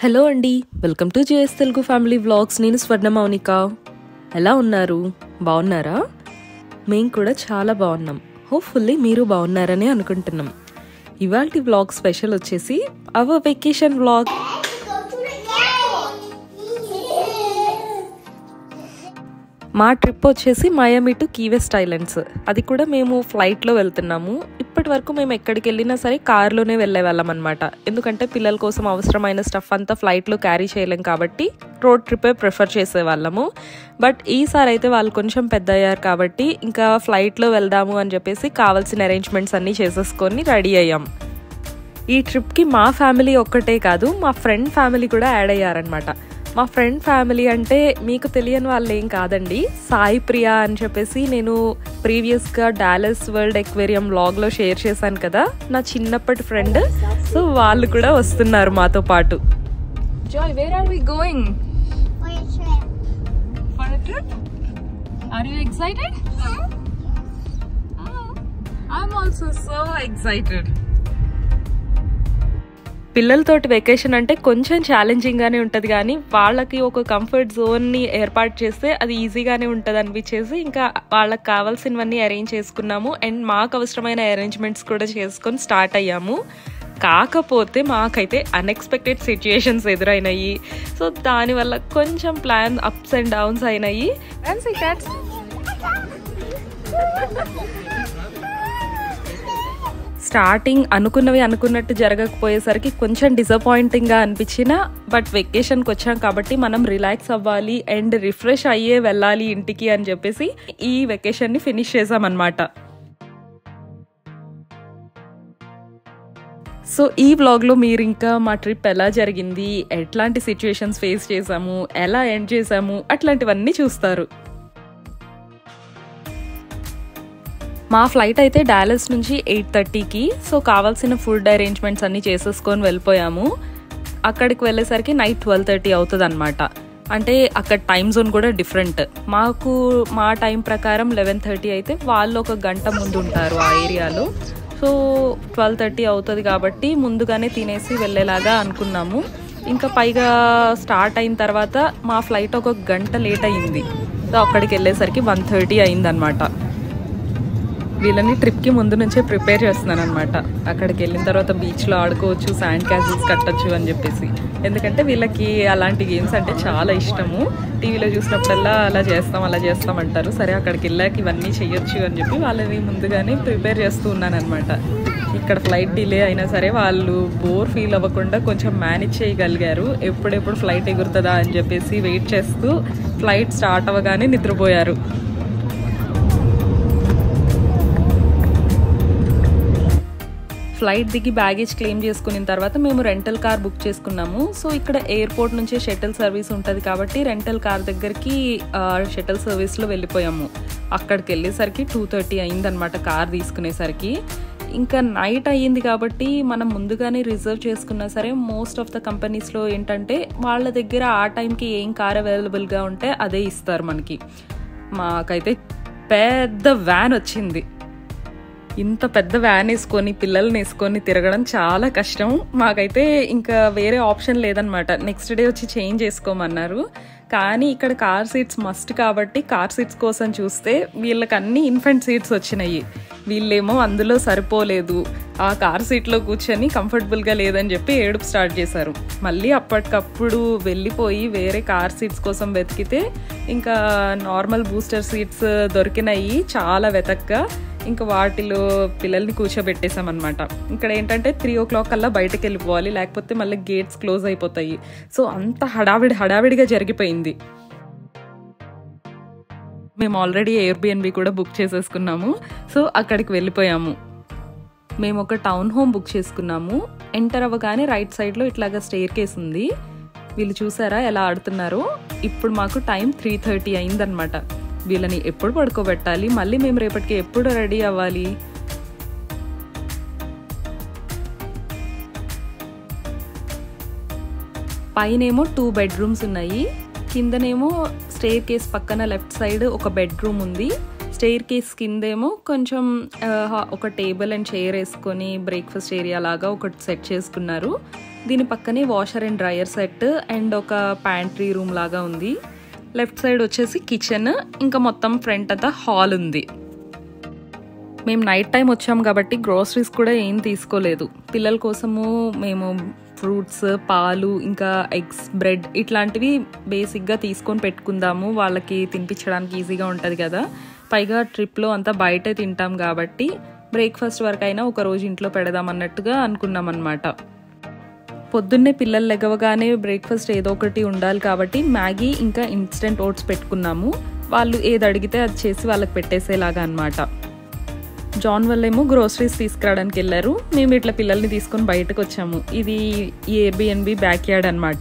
Hello అండి welcome to JS Telugu family vlogs నేను స్వర్ణ మౌనిక ఎలా ఉన్నారు బాగున్నారా మేము కూడా చాలా బాగున్నాం హోప్ఫుల్లీ మీరు బాగున్నారని అనుకుంటున్నాం ఇవాళ వ్లాగ్ స్పెషల్ వచ్చేసి అవర్ వెకేషన్ వ్లాగ్ మా ట్రిప్ వచ్చేసి మయామి టు కీవెస్ట్ ఐలాండ్స్ అది కూడా మేము ఫ్లైట్లో వెళ్తున్నాము ఇప్పటి వరకు మేము ఎక్కడికి వెళ్ళినా సరే కార్లోనే వెళ్ళే వాళ్ళం అనమాట ఎందుకంటే పిల్లల కోసం అవసరమైన స్టఫ్ అంతా ఫ్లైట్లో క్యారీ చేయలేం కాబట్టి రోడ్ ట్రిప్పే ప్రిఫర్ చేసేవాళ్ళము బట్ ఈసారి అయితే వాళ్ళు కొంచెం పెద్ద అయ్యారు కాబట్టి ఇంకా ఫ్లైట్లో వెళ్దాము అని చెప్పేసి కావాల్సిన అరేంజ్మెంట్స్ అన్నీ చేసేసుకొని రెడీ అయ్యాం ఈ ట్రిప్కి మా ఫ్యామిలీ ఒక్కటే కాదు మా ఫ్రెండ్ ఫ్యామిలీ కూడా యాడ్ అయ్యారనమాట మా ఫ్రెండ్ ఫ్యామిలీ అంటే మీకు తెలియని వాళ్ళు ఏం కాదండి సాయి ప్రియా అని చెప్పేసి నేను ప్రీవియస్గా డాలస్ వరల్డ్ ఎక్వేరియం వ్లాగ్లో షేర్ చేశాను కదా నా చిన్నప్పటి ఫ్రెండ్ సో వాళ్ళు కూడా వస్తున్నారు మాతో పాటు Joy, where are we going? For a trip. For a trip? Are you excited? Oh, I'm also so excited. పిల్లలతోటి వెకేషన్ అంటే కొంచెం ఛాలెంజింగ్గానే ఉంటుంది కానీ వాళ్ళకి ఒక కంఫర్ట్ జోన్ని ఏర్పాటు చేస్తే అది ఈజీగానే ఉంటుంది అనిపించేసి ఇంకా వాళ్ళకి కావాల్సినవన్నీ అరేంజ్ చేసుకున్నాము అండ్ మాకు అవసరమైన అరేంజ్మెంట్స్ కూడా చేసుకొని స్టార్ట్ అయ్యాము కాకపోతే మాకైతే అన్ఎక్స్పెక్టెడ్ సిచ్యుయేషన్స్ ఎదురైనాయి సో దానివల్ల కొంచెం ప్లాన్ అప్స్ అండ్ డౌన్స్ అయినాయి Fancy cats. స్టార్టింగ్ అనుకున్నవి అనుకున్నట్టు జరగకపోయేసరికి కొంచెం డిసప్పాయింటింగ్గా అనిపించిన బట్ వెకేషన్కి వచ్చాం కాబట్టి మనం రిలాక్స్ అవ్వాలి అండ్ రిఫ్రెష్ అయ్యే వెళ్ళాలి ఇంటికి అని చెప్పేసి ఈ వెకేషన్ని ఫినిష్ చేసామన్నమాట సో ఈ వ్లాగ్లో మీరు ఇంకా మా ట్రిప్ ఎలా జరిగింది ఎట్లాంటి సిచ్యుయేషన్స్ ఫేస్ చేసాము ఎలా ఎండ్ చేసాము అట్లాంటివన్నీ చూస్తారు మా ఫ్లైట్ అయితే డాలస్ నుంచి ఎయిట్ థర్టీకి సో కావాల్సిన ఫుడ్ అరేంజ్మెంట్స్ అన్నీ చేసేసుకొని వెళ్ళిపోయాము అక్కడికి వెళ్ళేసరికి నైట్ ట్వెల్వ్ థర్టీ అవుతుంది అనమాట అంటే అక్కడ టైం జోన్ కూడా డిఫరెంట్ మాకు మా టైం ప్రకారం లెవెన్ థర్టీ అయితే వాళ్ళు ఒక గంట ముందు ఉంటారు ఆ ఏరియాలో సో ట్వెల్వ్ థర్టీ అవుతుంది కాబట్టి ముందుగానే తినేసి వెళ్ళేలాగా అనుకున్నాము ఇంకా పైగా స్టార్ట్ అయిన తర్వాత మా ఫ్లైట్ ఒక గంట లేట్ అయ్యింది సో అక్కడికి వెళ్ళేసరికి వన్ థర్టీ అయిందనమాట వీళ్ళని ట్రిప్కి ముందు నుంచే ప్రిపేర్ చేస్తున్నాను అనమాట అక్కడికి వెళ్ళిన తర్వాత బీచ్లో ఆడుకోవచ్చు శాండ్ క్యాసిల్స్ కట్టచ్చు అని చెప్పేసి ఎందుకంటే వీళ్ళకి అలాంటి గేమ్స్ అంటే చాలా ఇష్టము టీవీలో చూసినప్పుడల్లా అలా చేస్తాం అలా చేస్తాం అంటారు సరే అక్కడికి వెళ్ళాక ఇవన్నీ చేయొచ్చు అని చెప్పి వాళ్ళని ముందుగానే ప్రిపేర్ చేస్తూ ఉన్నాను అనమాట ఇక్కడ ఫ్లైట్ డిలే అయినా సరే వాళ్ళు బోర్ ఫీల్ అవ్వకుండా కొంచెం మేనేజ్ చేయగలిగారు ఎప్పుడెప్పుడు ఫ్లైట్ ఎగురుతుందా అని చెప్పేసి వెయిట్ చేస్తూ ఫ్లైట్ స్టార్ట్ అవ్వగానే నిద్రపోయారు ఫ్లైట్ దిగి బ్యాగేజ్ క్లెయిమ్ చేసుకున్న తర్వాత మేము రెంటల్ కార్ బుక్ చేసుకున్నాము సో ఇక్కడ ఎయిర్పోర్ట్ నుంచి షటిల్ సర్వీస్ ఉంటుంది కాబట్టి రెంటల్ కార్ దగ్గరికి షటిల్ సర్వీస్లో వెళ్ళిపోయాము అక్కడికి వెళ్ళేసరికి టూ థర్టీ అయిందనమాట కార్ తీసుకునేసరికి ఇంకా నైట్ అయ్యింది కాబట్టి మనం ముందుగానే రిజర్వ్ చేసుకున్నా సరే మోస్ట్ ఆఫ్ ద కంపెనీస్లో ఏంటంటే వాళ్ళ దగ్గర ఆ టైంకి ఏం కార్ అవైలబుల్గా ఉంటే అదే ఇస్తారు మనకి మాకైతే పెద్ద వ్యాన్ వచ్చింది ఇంత పెద్ద వ్యాన్ వేసుకొని పిల్లల్ని వేసుకొని తిరగడం చాలా కష్టం మాకైతే ఇంకా వేరే ఆప్షన్ లేదనమాట నెక్స్ట్ డే వచ్చి చేంజ్ చేసుకోమన్నారు కానీ ఇక్కడ కార్ సీట్స్ మస్ట్ కాబట్టి కార్ సీట్స్ కోసం చూస్తే వీళ్ళకి అన్ని ఇన్ఫెంట్ సీట్స్ వచ్చినాయి వీళ్ళేమో అందులో సరిపోలేదు ఆ కార్ సీట్లో కూర్చొని కంఫర్టబుల్గా లేదని చెప్పి ఏడుపు స్టార్ట్ చేశారు మళ్ళీ అప్పటికప్పుడు వెళ్ళిపోయి వేరే కార్ సీట్స్ కోసం వెతికితే ఇంకా నార్మల్ బూస్టర్ సీట్స్ దొరికినాయి చాలా వెతక్గా ఇంకా వాటిలో పిల్లల్ని కూర్చోబెట్టేసాం అనమాట ఇక్కడ ఏంటంటే త్రీ ఓ క్లాక్ కల్లా బయటకు వెళ్ళిపోవాలి లేకపోతే మళ్ళీ గేట్స్ క్లోజ్ అయిపోతాయి సో అంత హడావిడి హడావిడిగా జరిగిపోయింది మేము ఆల్రెడీ ఎయిర్బిఎన్బి కూడా బుక్ చేసేసుకున్నాము సో అక్కడికి వెళ్ళిపోయాము మేము ఒక టౌన్ హోమ్ బుక్ చేసుకున్నాము ఎంటర్ అవ్వగానే రైట్ సైడ్లో ఇట్లాగా స్టేర్ కేస్ ఉంది వీళ్ళు చూసారా ఎలా ఆడుతున్నారో ఇప్పుడు మాకు టైం త్రీ థర్టీ అయిందనమాట వీళ్ళని ఎప్పుడు పడుకోబెట్టాలి మళ్ళీ మేము రేపటికి ఎప్పుడు రెడీ అవ్వాలి పైనేమో టూ బెడ్రూమ్స్ ఉన్నాయి కిందనేమో స్టేర్ కేస్ పక్కన లెఫ్ట్ సైడ్ ఒక బెడ్రూమ్ ఉంది స్టేర్ కేస్ కిందేమో కొంచెం ఆ, ఒక టేబుల్ అండ్ చైర్ వేసుకొని బ్రేక్ఫాస్ట్ ఏరియా లాగా ఒకటి సెట్ చేసుకున్నారు దీని పక్కనే washer and dryer set and ఒక ప్యాంట్రీ రూమ్ లాగా ఉంది లెఫ్ట్ సైడ్ వచ్చేసి కిచెన్ ఇంకా మొత్తం ఫ్రంట్ అంతా హాల్ ఉంది మేము నైట్ టైం వచ్చాము కాబట్టి గ్రోసరీస్ కూడా ఏం తీసుకోలేదు పిల్లల కోసము మేము ఫ్రూట్స్ పాలు ఇంకా ఎగ్స్ బ్రెడ్ ఇట్లాంటివి బేసిక్గా తీసుకొని పెట్టుకుందాము వాళ్ళకి తినిపించడానికి ఈజీగా ఉంటుంది కదా పైగా ట్రిప్లో అంతా బయటే తింటాం కాబట్టి బ్రేక్ఫాస్ట్ వరకు అయినా ఒక రోజు ఇంట్లో పెడదాం అన్నట్టుగా అనుకున్నాం అనమాట పొద్దున్నే పిల్లలు లెగవగానే బ్రేక్ఫాస్ట్ ఏదో ఒకటి ఉండాలి కాబట్టి మ్యాగీ ఇంకా ఇన్స్టెంట్ ఓట్స్ పెట్టుకున్నాము వాళ్ళు ఏది అడిగితే అది చేసి వాళ్ళకి పెట్టేసేలాగా అనమాట జాన్ వాళ్ళేమో గ్రోసరీస్ తీసుకురావడానికి వెళ్ళారు మేము ఇట్లా పిల్లల్ని తీసుకొని బయటకు వచ్చాము ఇది ఈ ఎయిర్బిఎన్బి బ్యాక్ యార్డ్ అనమాట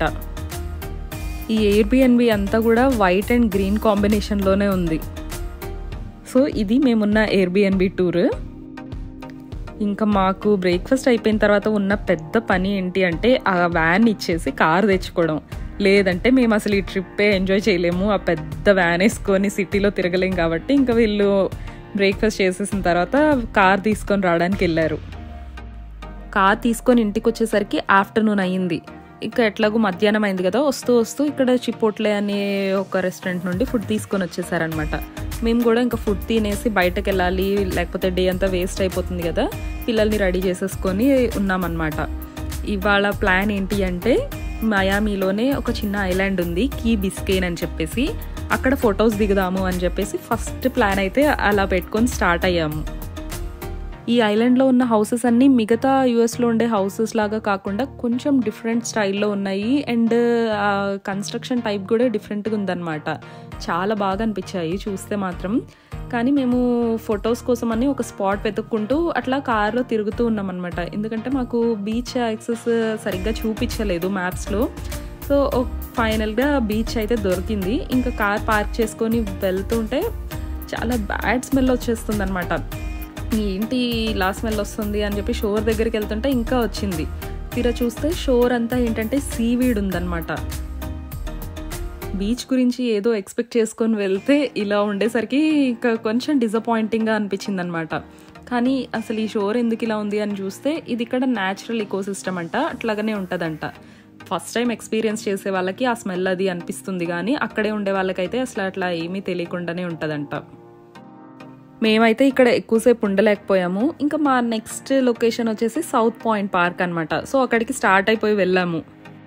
ఈ ఎయిర్బిఎన్బి అంతా కూడా వైట్ అండ్ గ్రీన్ కాంబినేషన్లోనే ఉంది సో ఇది మేమున్న ఎయిర్బిఎన్బి టూర్ ఇంకా మాకు బ్రేక్ఫాస్ట్ అయిపోయిన తర్వాత ఉన్న పెద్ద పని ఏంటి అంటే ఆ వ్యాన్ ఇచ్చేసి కార్ తెచ్చుకోవడం లేదంటే మేము అసలు ఈ ట్రిప్పే ఎంజాయ్ చేయలేము ఆ పెద్ద వ్యాన్ వేసుకొని సిటీలో తిరగలేం కాబట్టి ఇంకా వీళ్ళు బ్రేక్ఫాస్ట్ చేసేసిన తర్వాత కార్ తీసుకొని రావడానికి వెళ్ళారు కార్ తీసుకొని ఇంటికి వచ్చేసరికి ఆఫ్టర్నూన్ అయ్యింది ఇంకా ఎట్లాగో మధ్యాహ్నం అయింది కదా వస్తూ వస్తూ ఇక్కడ చిపోట్లే అనే ఒక రెస్టారెంట్ నుండి ఫుడ్ తీసుకొని వచ్చేసారనమాట మేము కూడా ఇంకా ఫుడ్ తినేసి బయటకు వెళ్ళాలి లేకపోతే డే అంతా వేస్ట్ అయిపోతుంది కదా పిల్లల్ని రెడీ చేసేసుకొని ఉన్నామన్నమాట ఇవాళ ప్లాన్ ఏంటి అంటే మయామీలోనే ఒక చిన్న ఐలాండ్ ఉంది కీ బిస్కెయిన్ అని చెప్పేసి అక్కడ ఫొటోస్ దిగుదాము అని చెప్పేసి ఫస్ట్ ప్లాన్ అయితే అలా పెట్టుకొని స్టార్ట్ అయ్యాము ఈ ఐలాండ్లో ఉన్న హౌసెస్ అన్నీ మిగతా యూఎస్లో ఉండే హౌసెస్ లాగా కాకుండా కొంచెం డిఫరెంట్ స్టైల్లో ఉన్నాయి అండ్ కన్స్ట్రక్షన్ టైప్ కూడా డిఫరెంట్గా ఉందన్నమాట చాలా బాగా అనిపించాయి చూస్తే మాత్రం కానీ మేము ఫొటోస్ కోసం అని ఒక స్పాట్ వెతుక్కుంటూ అట్లా కార్లో తిరుగుతూ ఉన్నాం అనమాట ఎందుకంటే మాకు బీచ్ యాక్సెస్ సరిగ్గా చూపించలేదు మ్యాప్స్లో సో ఫైనల్గా బీచ్ అయితే దొరికింది ఇంకా కార్ పార్క్ చేసుకొని వెళ్తుంటే చాలా బ్యాడ్ స్మెల్ వచ్చేస్తుంది అనమాట ఏంటి ఇలా స్మెల్ వస్తుంది అని చెప్పి షోర్ దగ్గరికి వెళ్తుంటే ఇంకా వచ్చింది తీరా చూస్తే షోర్ అంతా ఏంటంటే సీవీడ్ ఉందన్నమాట బీచ్ గురించి ఏదో ఎక్స్పెక్ట్ చేసుకొని వెళ్తే ఇలా ఉండేసరికి ఇంకా కొంచెం డిసప్పాయింటింగ్గా అనిపించింది అనమాట కానీ అసలు ఈ షోర్ ఎందుకు ఇలా ఉంది అని చూస్తే ఇది ఇక్కడ న్యాచురల్ ఇకోసిస్టమ్ అంట అట్లాగనే ఉంటుందంట ఫస్ట్ టైం ఎక్స్పీరియన్స్ చేసే వాళ్ళకి ఆ స్మెల్ అది అనిపిస్తుంది కానీ అక్కడే ఉండే వాళ్ళకైతే అసలు అట్లా ఏమీ తెలియకుండానే ఉంటుందంట మేమైతే ఇక్కడ ఎక్కువసేపు ఉండలేకపోయాము ఇంకా మా నెక్స్ట్ లొకేషన్ వచ్చేసి సౌత్ పాయింట్ పార్క్ అనమాట సో అక్కడికి స్టార్ట్ అయిపోయి వెళ్ళాము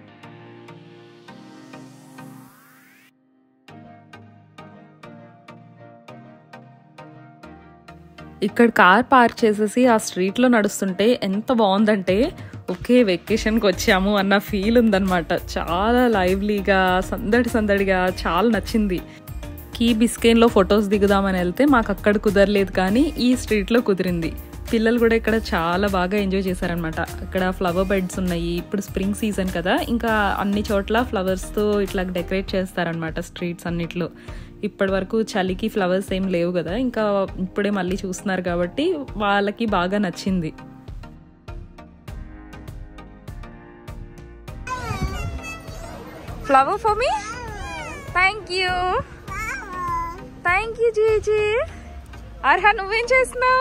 ఇక్కడ కార్ పార్క్ చేసేసి ఆ స్ట్రీట్లో నడుస్తుంటే ఎంత బాగుందంటే ఒకే వెకేషన్కి వచ్చాము అన్న ఫీల్ ఉందన్నమాట చాలా లైవ్లీగా సందడి సందడిగా చాలా నచ్చింది కీ బిస్కెయిన్లో ఫొటోస్ దిగుదామని వెళ్తే మాకు అక్కడ కుదరలేదు కానీ ఈ స్ట్రీట్లో కుదిరింది పిల్లలు కూడా ఇక్కడ చాలా బాగా ఎంజాయ్ చేశారనమాట ఇక్కడ ఫ్లవర్ బెడ్స్ ఉన్నాయి ఇప్పుడు స్ప్రింగ్ సీజన్ కదా ఇంకా అన్ని చోట్ల ఫ్లవర్స్తో ఇట్లా డెకరేట్ చేస్తారనమాట స్ట్రీట్స్ అన్నిట్లో ఇప్పటి వరకు చలికి ఫ్లవర్స్ ఏం లేవు కదా ఇంకా ఇప్పుడే మళ్ళీ చూస్తున్నారు కాబట్టి వాళ్ళకి బాగా నచ్చింది flower for me thank you thank you జీజీ అర్హా నువ్వేం చేస్తున్నావు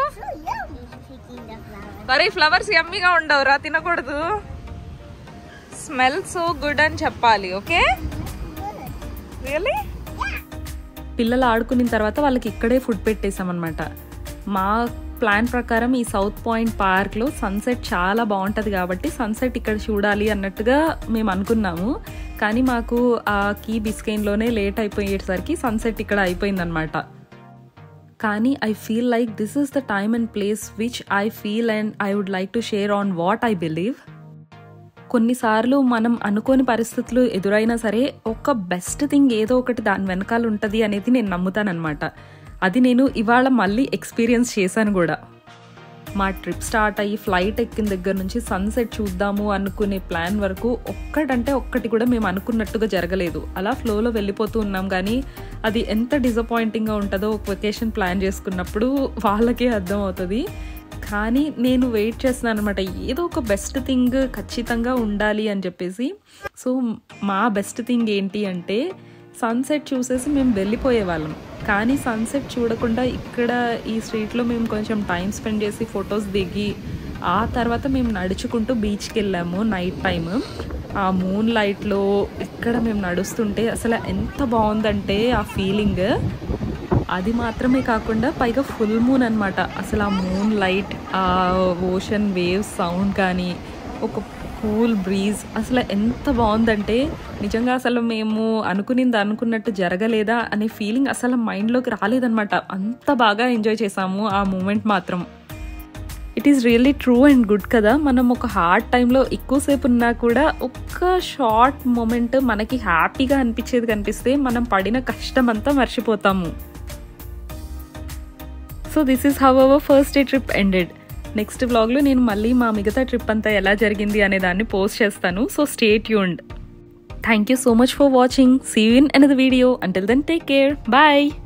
So yummy picking the flowers. మరి ఫ్లవర్స్ యమ్మీగా ఉండవురా తినకూడదు స్మెల్ సో గుడ్ అని చెప్పాలి ఓకే రియలీ పిల్లలు ఆడుకున్న తర్వాత వాళ్ళకి ఇక్కడే ఫుడ్ పెట్టేసామన్నమాట మా ప్లాన్ ప్రకారం ఈ సౌత్ పాయింట్ పార్క్లో సన్సెట్ చాలా బాగుంటుంది కాబట్టి సన్సెట్ ఇక్కడ చూడాలి అన్నట్టుగా మేము అనుకున్నాము కానీ మాకు ఆ కీ బిస్కెయిన్లోనే లేట్ అయిపోయేసరికి సన్సెట్ ఇక్కడ అయిపోయిందనమాట కానీ I feel like this is the time and place which I feel and I would like to share on what I believe కొన్నిసార్లు మనం అనుకోని పరిస్థితులు ఎదురైనా సరే ఒక బెస్ట్ థింగ్ ఏదో ఒకటి దాని వెనకాల ఉంటుంది అనేది నేను నమ్ముతానమాట అది నేను ఇవాళ మళ్ళీ ఎక్స్పీరియన్స్ చేశాను కూడా మా ట్రిప్ స్టార్ట్ అయ్యి ఫ్లైట్ ఎక్కిన దగ్గర నుంచి సన్సెట్ చూద్దాము అనుకునే ప్లాన్ వరకు ఒక్కటంటే ఒక్కటి కూడా మేము అనుకున్నట్టుగా జరగలేదు అలా ఫ్లోలో వెళ్ళిపోతూ ఉన్నాం కానీ అది ఎంత డిసప్పాయింటింగ్గా ఉంటుందో ఒక వెకేషన్ ప్లాన్ చేసుకున్నప్పుడు వాళ్ళకే అర్థమవుతుంది కానీ నేను వెయిట్ చేస్తున్నాను అనమాట ఏదో ఒక బెస్ట్ థింగ్ ఖచ్చితంగా ఉండాలి అని చెప్పేసి సో మా బెస్ట్ థింగ్ ఏంటి అంటే సన్సెట్ చూసేసి మేము వెళ్ళిపోయే వాళ్ళం కానీ సన్సెట్ చూడకుండా ఇక్కడ ఈ స్ట్రీట్లో మేము కొంచెం టైం స్పెండ్ చేసి ఫొటోస్ దిగి ఆ తర్వాత మేము నడుచుకుంటూ బీచ్కి వెళ్ళాము నైట్ టైం ఆ మూన్ లైట్లో ఇక్కడ మేము నడుస్తుంటే అసలు ఎంత బాగుందంటే ఆ ఫీలింగ్ అది మాత్రమే కాకుండా పైగా ఫుల్ మూన్ అనమాట అసలు ఆ మూన్ లైట్ ఆ ఓషన్ వేవ్స్ సౌండ్ కానీ ఒక కూల్ బ్రీజ్ అసలు ఎంత బాగుందంటే నిజంగా అసలు మేము అనుకునింది అనుకున్నట్టు జరగలేదా అనే ఫీలింగ్ అసలు మైండ్లోకి రాలేదనమాట అంత బాగా ఎంజాయ్ చేసాము ఆ మూమెంట్ మాత్రం it is really true and good కదా మనం ఒక హార్డ్ టైంలో ఎక్కువసేపు ఉన్నా కూడా ఒక్క షార్ట్ మూమెంట్ మనకి హ్యాపీగా అనిపించేది కనిపిస్తే మనం పడిన కష్టం అంతా మర్చిపోతాము so this is how our first day trip ended next వ్లాగ్లో నేను మళ్ళీ మా మిగతా ట్రిప్ అంతా ఎలా జరిగింది అనే దాన్ని పోస్ట్ చేస్తాను so stay tuned thank you so much for watching see you in another video until then take care bye